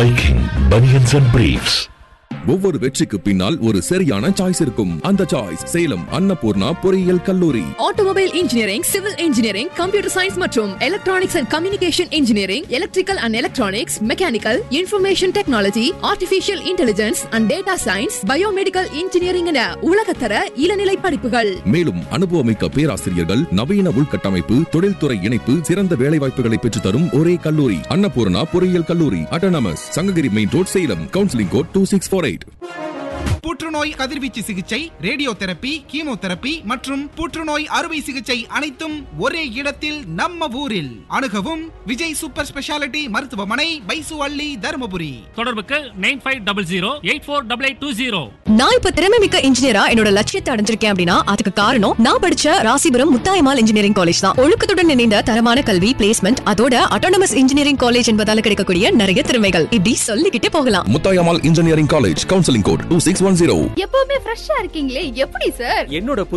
Viking Bunions and Briefs. ஒவ்வொரு வெற்றிக்கு பின்னால் ஒரு சரியான சாய்ஸ் இருக்கும் அந்த சாய்ஸ் சேலம் அன்னபூர்ணா பொறியியல் கல்லூரி automobile engineering civil engineering computer science மற்றும் electronics and communication engineering electrical and electronics mechanical information technology artificial intelligence and data science biomedical engineering என உலகத்தர இளநிலை படிப்புகள் மேலும் அனுபவமிக்க பேராசிரியர்கள் நவீன உள்கட்டமைப்பு தொழில்துறை இணைப்பு சிறந்த வேலைவாய்ப்புகளை பெற்றுத் தரும் ஒரே கல்லூரி அன்னபூர்ணா பொறியியல் கல்லூரி autonomous Sankagiri main road Salem counselling code two six four eight புற்றுநோய் கதிர்வீச்சு சிகிச்சை ரேடியோ தெரப்பி கீமோதெரப்பி மற்றும் புற்றுநோய் அறுவை சிகிச்சை அனைத்தும் ஒரே இடத்தில் நம்ம ஊரில் அணுகவும் விஜய் சூப்பர் ஸ்பெஷாலிட்டி மருத்துவமனை பைசு அள்ளி தருமபுரி தொடர்புக்கு nine five double zero eight four double eight two zero நான் இப்ப திறமை மிக்க இன்ஜினியரா என்னோட லட்சியத்தை அடைஞ்சிருக்கேன் அப்படின்னா அதுக்கு காரணம் நான் படிச்ச ராசிபுரம் முத்தாயமால் இன்ஜினியரிங் காலேஜ் தான் ஒழுக்கத்துடன் இணைந்த தரமான கல்வி பிளேஸ்மெண்ட் அதோட அட்டானமஸ் இன்ஜினியரிங் காலேஜ் என்பதால கிடைக்கக்கூடிய நிறைய திறமைகள் இப்படி சொல்லிக்கிட்டே போகலாம் Muthayammal engineering college counselling code two six one zero எப்பவுமே ஃப்ரெஷ்ஷா இருக்கீங்களே எப்படி சார் என்னோட